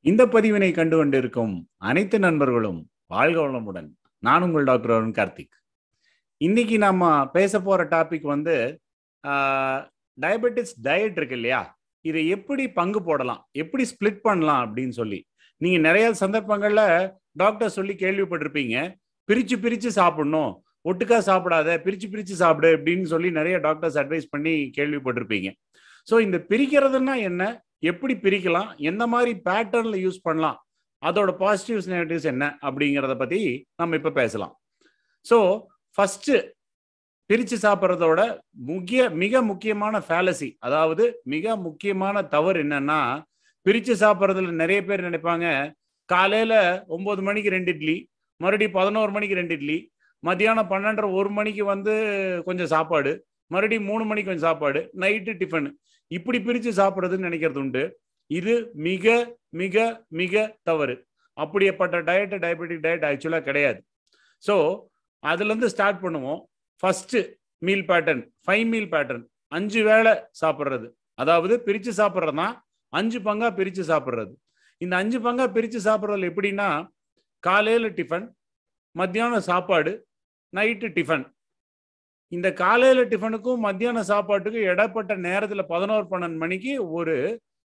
இந்த பதிவினை கண்டு கொண்டிருக்கும் அனைத்து நண்பர்களும் வாழ்க வளமுடன் நான் உங்கள் டாக்டர் அருண் கார்த்திக் இன்னைக்கு நம்ம பேச போற டாபிக் வந்து டயபெட்டிஸ் டயட் இருக்கு இல்லையா இதை எப்படி பங்கு போடலாம் எப்படி ஸ்பிளிட் பண்ணலாம் அப்படின்னு சொல்லி நீங்க நிறைய சந்தர்ப்பங்கள்ல டாக்டர் சொல்லி கேள்விப்பட்டிருப்பீங்க பிரிச்சு பிரிச்சு சாப்பிடணும் ஒட்டுக்கா சாப்பிடாத பிரிச்சு பிரிச்சு சாப்பிடு அப்படின்னு சொல்லி நிறைய டாக்டர்ஸ் அட்வைஸ் பண்ணி கேள்விப்பட்டிருப்பீங்க ஸோ இந்த பிரிக்கிறதுனா என்ன எப்படி பிரிக்கலாம் எந்த மாதிரி பேட்டர்ன்ல யூஸ் பண்ணலாம் அதோட பாசிட்டிவ்ஸ் நெகட்டிவ்ஸ் என்ன அப்படிங்கிறத பத்தி நம்ம இப்ப பேசலாம் ஸோ ஃபர்ஸ்ட் பிரிச்சு சாப்பிட்றதோட முக்கிய மிக முக்கியமான ஃபேலசி அதாவது மிக முக்கியமான தவறு என்னன்னா பிரிச்சு சாப்பிட்றதுல நிறைய பேர் நினைப்பாங்க காலையில ஒன்பது மணிக்கு ரெண்டு இட்லி மறுபடியும் பதினோரு மணிக்கு ரெண்டு இட்லி மத்தியானம் பன்னெண்டரை ஒரு மணிக்கு வந்து கொஞ்சம் சாப்பாடு மறுபடியும் மூணு மணிக்கு கொஞ்சம் சாப்பாடு நைட்டு டிஃபன் இப்படி பிரித்து சாப்பிட்றதுன்னு நினைக்கிறது உண்டு இது மிக மிக மிக தவறு அப்படியேப்பட்ட டயட்டு டயபெட்டிக் டயட் ஆக்சுவலாக கிடையாது ஸோ அதுலேருந்து ஸ்டார்ட் பண்ணுவோம் first meal pattern five meal pattern அஞ்சு வேளை சாப்பிட்றது அதாவது பிரித்து சாப்பிட்றது தான் அஞ்சு பங்கா பிரித்து சாப்பிட்றது இந்த அஞ்சு பங்கா பிரித்து சாப்பிட்றதுல எப்படின்னா காலையில் டிஃபன் மத்தியானம் சாப்பாடு நைட்டு டிஃபன் இந்த காலையில டிஃபனுக்கும் மத்தியான சாப்பாட்டுக்கும் இடப்பட்ட நேரத்தில் பதினோரு பன்னெண்டு மணிக்கு ஒரு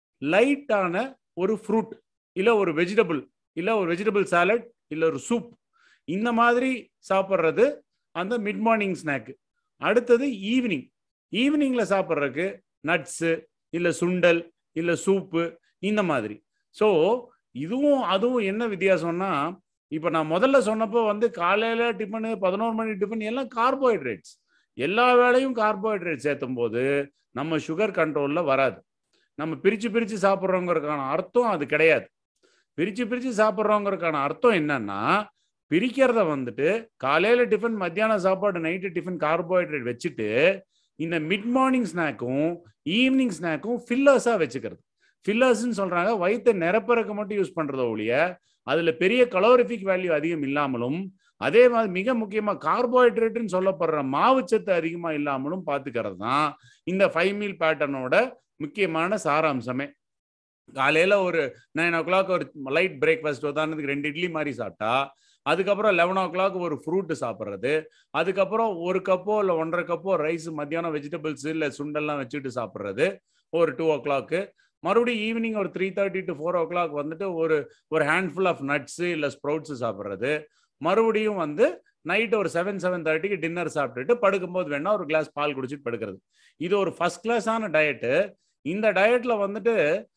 லைட்டான ஒரு ஃப்ரூட் இல்லை ஒரு வெஜிடபிள் இல்லை ஒரு வெஜிடபிள் சாலட் இல்லை ஒரு சூப் இந்த மாதிரி சாப்பிட்றது அந்த மிட் மார்னிங் ஸ்நாக்கு அடுத்தது ஈவினிங் ஈவினிங்கில் சாப்பிட்றதுக்கு நட்ஸு இல்லை சுண்டல் இல்லை சூப்பு இந்த மாதிரி ஸோ இதுவும் அதுவும் என்ன வித்தியாசம்னா இப்போ நான் முதல்ல சொன்னப்போ வந்து காலையில் டிஃபனு பதினோரு மணி டிஃபன் எல்லாம் கார்போஹைட்ரேட்ஸ் எல்லா வேலையும் கார்போஹைட்ரேட் சேர்த்தும் போது நம்ம சுகர் கண்ட்ரோலில் வராது நம்ம பிரித்து பிரித்து சாப்பிட்றோங்கிறதுக்கான அர்த்தம் அது கிடையாது பிரித்து பிரித்து சாப்பிட்றோங்கிறதுக்கான அர்த்தம் என்னன்னா பிரிக்கிறத வந்துட்டு காலையில் டிஃபன் மத்தியானம் சாப்பாடு நைட்டு டிஃபன் கார்போஹைட்ரேட் வச்சுட்டு இந்த மிட் மார்னிங் ஸ்நாக்கும் ஈவினிங் ஸ்நாக்கும் ஃபில்லர்ஸாக வச்சுக்கிறது ஃபில்லர்ஸ்ன்னு சொல்கிறாங்க வயிற்றை நிரப்பறக்க மட்டும் யூஸ் பண்ணுறத ஒழிய அதில் பெரிய கலோரிஃபிக் வேல்யூ அதிகம் இல்லாமலும் அதே மாதிரி மிக முக்கியமாக கார்போஹைட்ரேட்னு சொல்லப்படுற மாவுச்சத்து அதிகமாக இல்லாமலும் பார்த்துக்கிறது தான் இந்த ஃபைவ் மீல் பேட்டர்னோட முக்கியமான சாராம்சமே காலையில் ஒரு நைன் ஓ கிளாக் ஒரு லைட் பிரேக்ஃபாஸ்ட் உதாரணத்துக்கு ரெண்டு இட்லி மாதிரி சாப்பிட்டா அதுக்கப்புறம் லெவன் ஓ கிளாக் ஒரு ஃப்ரூட்டு சாப்பிட்றது அதுக்கப்புறம் ஒரு கப்போ இல்லை ஒன்றரை கப்போ ரைஸ் மத்தியானம் வெஜிடபிள்ஸ் இல்லை சுண்டெல்லாம் வச்சுட்டு சாப்பிட்றது ஒரு டூ ஓ கிளாக்கு மறுபடியும் ஈவினிங் ஒரு three thirty to four o'clock வந்துட்டு ஒரு ஒரு ஹேண்ட்ஃபுல் ஆஃப் நட்ஸு இல்லை ஸ்ப்ரவுட்ஸு சாப்பிட்றது மறுபடியும் வந்து நைட் ஒரு செவன் செவன் தேர்ட்டிக்கு டின்னர் சாப்பிட்டுட்டு படுக்கும்போது வேணா ஒரு கிளாஸ் பால் குடிச்சிட்டு படுக்கிறது இது ஒரு ஃபர்ஸ்ட் கிளாஸான டயட்டு இந்த டயட்ல வந்துட்டு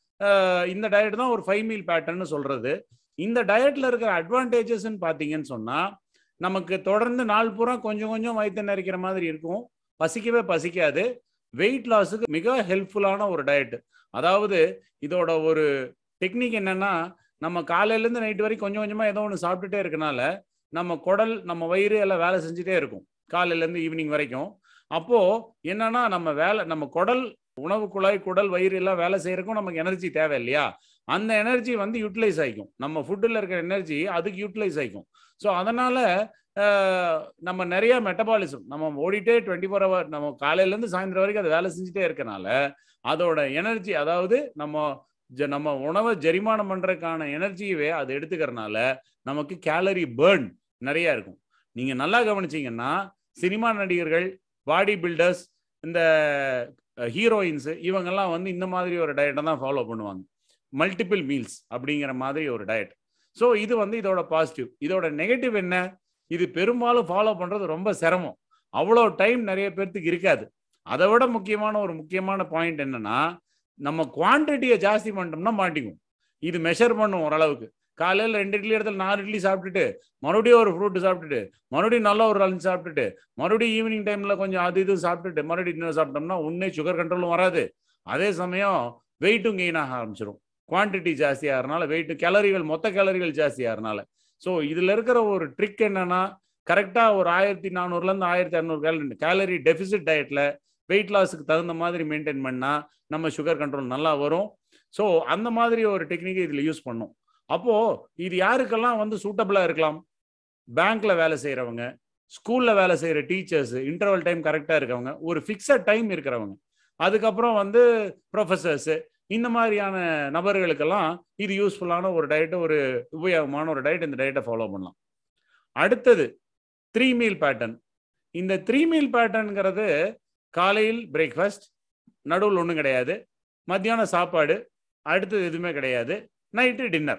இந்த டயட் தான் ஒரு ஃபைவ் மீல் பேட்டர்ன்னு சொல்றது இந்த டயட்ல இருக்கிற அட்வான்டேஜஸ்ன்னு பார்த்தீங்கன்னு சொன்னா நமக்கு தொடர்ந்து நாள் பூரா கொஞ்சம் கொஞ்சம் வயிற்று நிறைக்கிற மாதிரி இருக்கும் பசிக்கவே பசிக்காது வெயிட் லாஸுக்கு மிக ஹெல்ப்ஃபுல்லான ஒரு டயட் அதாவது இதோட ஒரு டெக்னிக் என்னன்னா நம்ம காலையிலேருந்து நைட் வரைக்கும் கொஞ்சம் கொஞ்சமாக ஏதோ ஒன்று சாப்பிட்டுட்டே இருக்கனால நம்ம குடல் நம்ம வயிறு எல்லாம் வேலை செஞ்சுட்டே இருக்கும் காலையிலேருந்து ஈவினிங் வரைக்கும் அப்போது என்னன்னா நம்ம வேலை நம்ம குடல் உணவு குழாய் குடல் வயிறு எல்லாம் வேலை செய்யறதுக்கும் நமக்கு எனர்ஜி தேவை இல்லையா அந்த எனர்ஜி வந்து யூட்டிலைஸ் ஆகிக்கும் நம்ம ஃபுட்டில் இருக்கிற எனர்ஜி அதுக்கு யூட்டிலைஸ் ஆகிக்கும் ஸோ அதனால் நம்ம நிறைய மெட்டபாலிசம் நம்ம ஓடிட்டே டுவெண்ட்டி ஃபோர் ஹவர் நம்ம காலையிலேருந்து சாயந்தரம் வரைக்கும் அது வேலை செஞ்சுட்டே இருக்கனால அதோட எனர்ஜி அதாவது நம்ம நம்ம உணவை ஜெரிமானம் பண்ணுறதுக்கான எனர்ஜியவே அது எடுத்துக்கிறனால நமக்கு கேலரி பேர்ன் நிறைய இருக்கும் நீங்கள் நல்லா கவனிச்சிங்கன்னா சினிமா நடிகர்கள் பாடி பில்டர்ஸ் இந்த ஹீரோயின்ஸு இவங்கெல்லாம் வந்து இந்த மாதிரி ஒரு டயட்டை தான் ஃபாலோ பண்ணுவாங்க மல்டிபிள் மீல்ஸ் அப்படிங்கிற மாதிரி ஒரு டயட் ஸோ இது வந்து இதோட பாசிட்டிவ் இதோட நெகட்டிவ் என்ன இது பெரும்பாலும் ஃபாலோ பண்ணுறது ரொம்ப சிரமம் அவ்வளோ டைம் நிறைய பேர்த்துக்கு இருக்காது அதை விட முக்கியமான ஒரு முக்கியமான பாயிண்ட் என்னன்னா நம்ம குவான்டிட்டியை ஜாஸ்தி பண்ணிட்டோம்னா மாட்டிக்கும் இது மெஷர் பண்ணும் ஓரளவுக்கு காலையில் ரெண்டு இட்லி இடத்துல நாலு இட்லி சாப்பிட்டுட்டு மறுபடியும் ஒரு ஃப்ரூட் சாப்பிட்டுட்டு மறுபடியும் நல்ல ஒரு லஞ்ச் சாப்பிட்டுட்டு மறுபடியும் ஈவினிங் டைமில் கொஞ்சம் அது இது சாப்பிட்டுட்டு மறுபடியும் டின்னர் சாப்பிட்டோம்னா உன்னே சுகர் கண்ட்ரோலும் வராது அதே சமயம் வெயிட்டும் கெயின் ஆக ஆரம்பிச்சிடும் குவான்டிட்டி ஜாஸ்தி ஆகிறனால வெயிட்டு கேலரிகள் மொத்த கேலரிகள் ஜாஸ்தி ஆகிறனால ஸோ இதில் இருக்கிற ஒரு ட்ரிக் என்னன்னா கரெக்டாக ஒரு ஆயிரத்தி நானூறுலேருந்து ஆயிரத்தி இரநூறு கேலரி கேலரி டெபிசிட் டயட்டில் வெயிட் லாஸுக்கு தகுந்த மாதிரி மெயின்டைன் பண்ணால் நம்ம சுகர் கண்ட்ரோல் நல்லா வரும் ஸோ அந்த மாதிரி ஒரு டெக்னிக்கை இதில் யூஸ் பண்ணும் அப்போது இது யாருக்கெல்லாம் வந்து சூட்டபிளாக இருக்கலாம் பேங்க்கில் வேலை செய்கிறவங்க ஸ்கூலில் வேலை செய்கிற டீச்சர்ஸ் இன்டர்வல் டைம் கரெக்டாக இருக்கவங்க ஒரு ஃபிக்ஸட் டைம் இருக்கிறவங்க அதுக்கப்புறம் வந்து ப்ரொஃபஸர்ஸு இந்த மாதிரியான நபர்களுக்கெல்லாம் இது யூஸ்ஃபுல்லான ஒரு டயட்டு ஒரு உபயோகமான ஒரு டயட் இந்த டயட்டை ஃபாலோ பண்ணலாம் அடுத்தது த்ரீ மீல் பேட்டர்ன் இந்த த்ரீ மீல் பேட்டர்னுங்கிறது காலையில் பிரேக்ஃபாஸ்ட் நடுவில் ஒன்றும் கிடையாது மத்தியானம் சாப்பாடு அடுத்தது எதுவுமே கிடையாது நைட்டு டின்னர்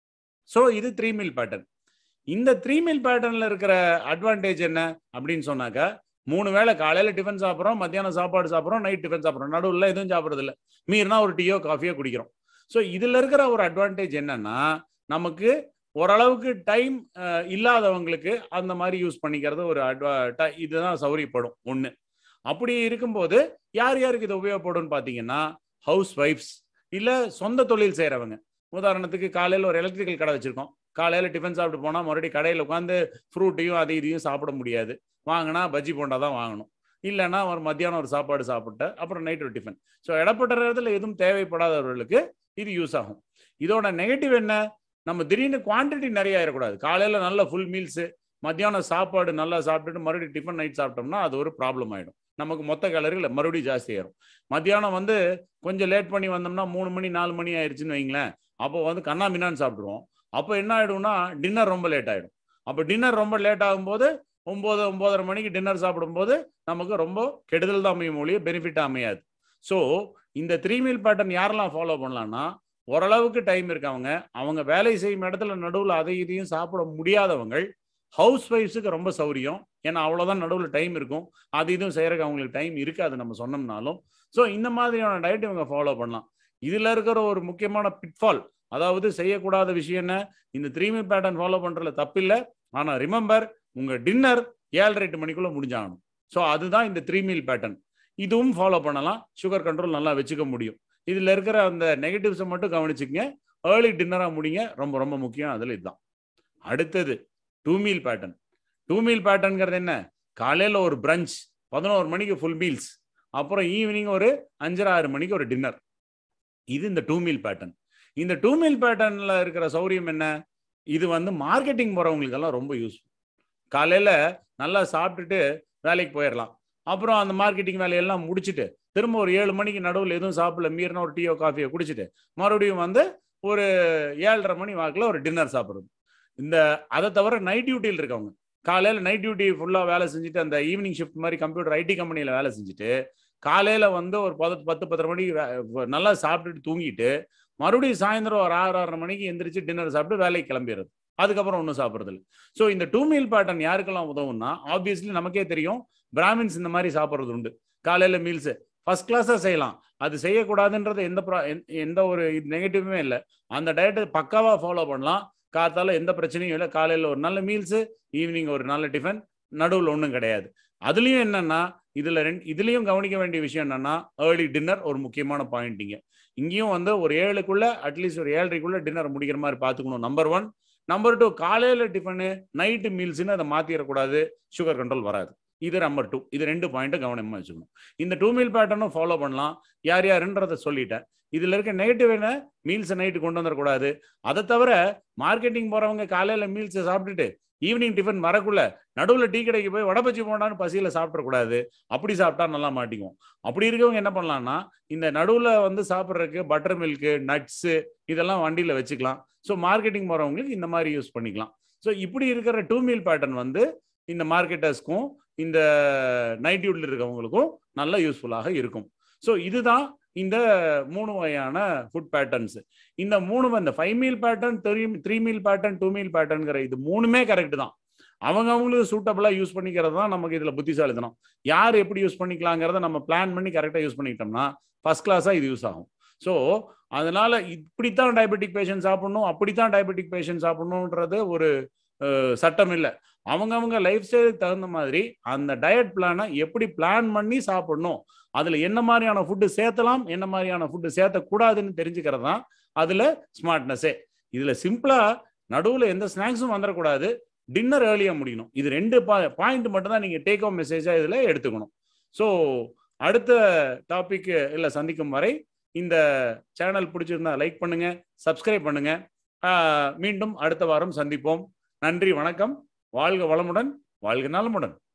ஸோ இது த்ரீ மீல் பேட்டர்ன் இந்த த்ரீ மீல் பேட்டர்னில் இருக்கிற அட்வான்டேஜ் என்ன அப்படின்னு சொன்னாக்கா மூணு வேளை காலையில் டிஃபன் சாப்பிட்றோம் மத்தியானம் சாப்பாடு சாப்பிட்றோம் நைட் டிஃபன் சாப்பிட்றோம் நடுவில் எதுவும் சாப்பிட்றது இல்லை மீறினா ஒரு டீயோ காஃபியோ குடிக்கிறோம் ஸோ இதில் இருக்கிற ஒரு அட்வான்டேஜ் என்னன்னா நமக்கு ஓரளவுக்கு டைம் இல்லாதவங்களுக்கு அந்த மாதிரி யூஸ் பண்ணிக்கிறது ஒரு அட்வா இதுதான் சௌரியப்படும் ஒன்று அப்படி இருக்கும்போது யார் யாருக்கு இது உபயோகப்படும் பார்த்தீங்கன்னா ஹவுஸ் ஒய்ஃப்ஸ் இல்லை சொந்த தொழில் செய்கிறவங்க உதாரணத்துக்கு காலையில் ஒரு எலக்ட்ரிக்கல் கடை வச்சுருக்கோம் காலையில் டிஃபன் சாப்பிட்டு போனால் மறுபடியும் கடையில் உட்காந்து ஃப்ரூட்டையும் அது இதையும் சாப்பிட முடியாது வாங்கினா பஜ்ஜி போண்டா தான் வாங்கணும் இல்லைன்னா ஒரு மத்தியானம் ஒரு சாப்பாடு சாப்பிட்டு அப்புறம் நைட் ஒரு டிஃபன் ஸோ இடப்பட்ட நேரத்தில் எதுவும் தேவைப்படாதவர்களுக்கு இது யூஸ் ஆகும் இதோட நெகட்டிவ் என்ன நம்ம திடீர்னு குவான்டிட்டி நிறைய ஆயிடக்கூடாது காலையில் நல்ல ஃபுல் மீல்ஸு மத்தியானம் சாப்பாடு நல்லா சாப்பிட்டுட்டு மறுபடியும் டிஃபன் நைட் சாப்பிட்டோம்னா அது ஒரு ப்ராப்ளம் ஆகிடும் நமக்கு மொத்த கலரில் மறுபடியும் ஜாஸ்தி ஆயிரும் மத்தியானம் வந்து கொஞ்சம் லேட் பண்ணி வந்தோம்னா மூணு மணி நாலு மணி ஆயிடுச்சுன்னு வைங்களேன் அப்போ வந்து கண்ணா மின்னான்னு சாப்பிடுவோம் அப்போ என்ன ஆகிடும்னா டின்னர் ரொம்ப லேட் ஆகிடும் அப்போ டின்னர் ரொம்ப லேட் ஆகும்போது ஒம்பது ஒம்போதரை மணிக்கு டின்னர் சாப்பிடும்போது நமக்கு ரொம்ப கெடுதல் தான் அமையும் மொழியே பெனிஃபிட் அமையாது ஸோ இந்த த்ரீ மீல் பேட்டர்ன் யாரெல்லாம் ஃபாலோ பண்ணலாம்னா ஓரளவுக்கு டைம் இருக்கவங்க அவங்க வேலை செய்யும் இடத்துல நடுவில் அதை இதையும் சாப்பிட முடியாதவங்க ஹவுஸ் ஒய்ஃப்ஸுக்கு ரொம்ப சௌரியம் ஏன்னா அவ்வளோதான் நடுவில் டைம் இருக்கும் அது இதுவும் செய்யறதுக்கு அவங்களுக்கு டைம் இருக்காது நம்ம சொன்னோம்னாலும் ஸோ இந்த மாதிரியான டயட் இவங்க ஃபாலோ பண்ணலாம் இதில் இருக்கிற ஒரு முக்கியமான பிட்ஃபால் அதாவது செய்யக்கூடாத விஷயம் என்ன இந்த த்ரீ மீல் பேட்டர்ன் ஃபாலோ பண்ணுறதுல தப்பில்லை ஆனால் ரிமெம்பர் உங்கள் டின்னர் ஏழரை எட்டு மணிக்குள்ளே முடிஞ்சாகணும் ஸோ அதுதான் இந்த த்ரீ மீல் பேட்டர்ன் இதுவும் ஃபாலோ பண்ணலாம் சுகர் கண்ட்ரோல் நல்லா வச்சுக்க முடியும் இதில் இருக்கிற அந்த நெகட்டிவ்ஸை மட்டும் கவனிச்சுக்கங்க ஏர்லி டின்னராக முடிங்க ரொம்ப ரொம்ப முக்கியம் அதில் இதுதான் அடுத்தது two meal pattern two meal பேட்டர்ன்ங்கிறது என்ன காலையில் ஒரு பிரஞ்ச் பதினோரு மணிக்கு ஃபுல் மீல்ஸ் அப்புறம் ஈவினிங் ஒரு அஞ்சரை ஆறு மணிக்கு ஒரு டின்னர் இது இந்த டூ மீல் பேட்டர்ன் இந்த டூ மீல் பேட்டர்னில் இருக்கிற சௌரியம் என்ன இது வந்து மார்க்கெட்டிங் போகிறவங்களுக்கெல்லாம் ரொம்ப யூஸ்ஃபுல் காலையில் நல்லா சாப்பிட்டுட்டு வேலைக்கு போயிடலாம் அப்புறம் அந்த மார்க்கெட்டிங் வேலையெல்லாம் முடிச்சுட்டு திரும்ப ஒரு ஏழு மணிக்கு நடுவில் எதுவும் சாப்பிடல மீறின ஒரு டீயோ காஃபியோ குடிச்சிட்டு மறுபடியும் வந்து ஒரு ஏழரை மணி வாக்கில் ஒரு டின்னர் சாப்பிட்றது இந்த அதை தவிர நைட் டியூட்டியில் இருக்கவங்க காலையில் நைட் டியூட்டி ஃபுல்லாக வேலை செஞ்சுட்டு அந்த ஈவினிங் ஷிஃப்ட் மாதிரி கம்ப்யூட்டர் ஐடி கம்பெனியில் வேலை செஞ்சுட்டு காலையில் வந்து ஒரு பத்து பத்து பத்தரை மணிக்கு நல்லா சாப்பிட்டுட்டு தூங்கிட்டு மறுபடியும் சாயந்தரம் ஒரு ஆறு ஆறரை மணிக்கு எந்திரிச்சு டின்னர் சாப்பிட்டு வேலைக்கு கிளம்பிடுறது அதுக்கப்புறம் ஒன்றும் சாப்பிட்றது இல்லை ஸோ இந்த டூ மீல் பேட்டர்ன் யாருக்கெல்லாம் உதவும்னா ஆப்வியஸ்லி நமக்கே தெரியும் பிராமின்ஸ் இந்த மாதிரி சாப்பிட்றது உண்டு காலையில் மீல்ஸு ஃபர்ஸ்ட் கிளாஸாக செய்யலாம் அது செய்யக்கூடாதுன்றது எந்த ப்ரா எந்த ஒரு நெகட்டிவுமே இல்லை அந்த டயட்டை பக்காவாக ஃபாலோ பண்ணலாம் காத்தால எந்த பிரச்சனையும் இல்லை காலையில் ஒரு நல்ல மீல்ஸு ஈவினிங் ஒரு நல்ல டிஃபன் நடுவில் ஒன்றும் கிடையாது அதுலேயும் என்னன்னா இதில் ரெண்டு இதுலேயும் கவனிக்க வேண்டிய விஷயம் என்னன்னா ஏர்லி டின்னர் ஒரு முக்கியமான பாயிண்ட் இங்கே இங்கேயும் வந்து ஒரு ஏழுக்குள்ள அட்லீஸ்ட் ஒரு ஏழரைக்குள்ள டின்னர் முடிக்கிற மாதிரி பார்த்துக்கணும் நம்பர் ஒன் நம்பர் டூ காலையில் டிஃபனு நைட்டு மீல்ஸ்னு அதை மாற்றிடக்கூடாது சுகர் கண்ட்ரோல் வராது இது நம்பர் டூ இது ரெண்டு பாயிண்ட்டை கவனமாக வச்சுக்கணும் இந்த டூ மீல் பேட்டர்னும் ஃபாலோ பண்ணலாம் யார் யாருன்றதை சொல்லிட்டேன் இதில் இருக்க நெகட்டிவ் என்ன மீல்ஸை நைட்டு கொண்டு வந்துடக்கூடாது அதை தவிர மார்க்கெட்டிங் போகிறவங்க காலையில் மீல்ஸை சாப்பிட்டுட்டு ஈவினிங் டிஃபன் வரக்குள்ள நடுவில் டீ கடைக்கு போய் வடபச்சி போண்டான்னு பசியில் சாப்பிடக்கூடாது அப்படி சாப்பிட்டா நல்லா மாட்டிக்கும் அப்படி இருக்கவங்க என்ன பண்ணலாம்னா இந்த நடுவில் வந்து சாப்பிட்றதுக்கு பட்டர் மில்க்கு நட்ஸு இதெல்லாம் வண்டியில் வச்சுக்கலாம் ஸோ மார்க்கெட்டிங் போகிறவங்களுக்கு இந்த மாதிரி யூஸ் பண்ணிக்கலாம் ஸோ இப்படி இருக்கிற டூ மீல் பேட்டர்ன் வந்து இந்த மார்க்கெட்டர்ஸ்க்கும் இந்த நைட் டியூட்டில் இருக்கவங்களுக்கும் நல்ல யூஸ்ஃபுல்லாக இருக்கும் ஸோ இதுதான் இந்த மூணு வகையான ஃபுட் பேட்டர்ன்ஸ் இந்த மூணு இந்த five meal pattern three three meal pattern two meal பேட்டர்ன்கிற இது மூணுமே கரெக்ட் தான் அவங்க அவங்களுக்கு சூட்டபிளாக யூஸ் பண்ணிக்கிறது தான் நமக்கு இதில் புத்திசாலித்தனம் யார் எப்படி யூஸ் பண்ணிக்கலாங்கிறத நம்ம பிளான் பண்ணி கரெக்டாக யூஸ் பண்ணிக்கிட்டோம்னா ஃபர்ஸ்ட் கிளாஸாக இது யூஸ் ஆகும் ஸோ அதனால இப்படித்தான் டயபெட்டிக் பேஷண்ட் சாப்பிடணும் அப்படித்தான் டயபெட்டிக் பேஷண்ட் சாப்பிடணுன்றது ஒரு சட்டம் இல்லை அவங்கவுங்க லைஃப் ஸ்டைலுக்கு தகுந்த மாதிரி அந்த டயட் பிளானை எப்படி பிளான் பண்ணி சாப்பிடணும் அதில் என்ன மாதிரியான ஃபுட்டு சேர்த்தலாம் என்ன மாதிரியான ஃபுட்டு சேர்த்தக்கூடாதுன்னு தெரிஞ்சுக்கிறது தான் அதில் ஸ்மார்ட்னஸ்ஸே இதில் சிம்பிளாக நடுவில் எந்த ஸ்நாக்ஸும் வந்துடக்கூடாது டின்னர் ஏர்லியாக முடியணும் இது ரெண்டு பா பாயிண்ட் மட்டும் தான் நீங்கள் டேக் ஹோம் மெசேஜாக இதில் எடுத்துக்கணும் ஸோ அடுத்த டாபிக் இல்லை சந்திக்கும் வரை இந்த சேனல் பிடிச்சிருந்தா லைக் பண்ணுங்க சப்ஸ்கிரைப் பண்ணுங்க மீண்டும் அடுத்த வாரம் சந்திப்போம் நன்றி வணக்கம் வாழ்க வளமுடன் வாழ்க நலமுடன்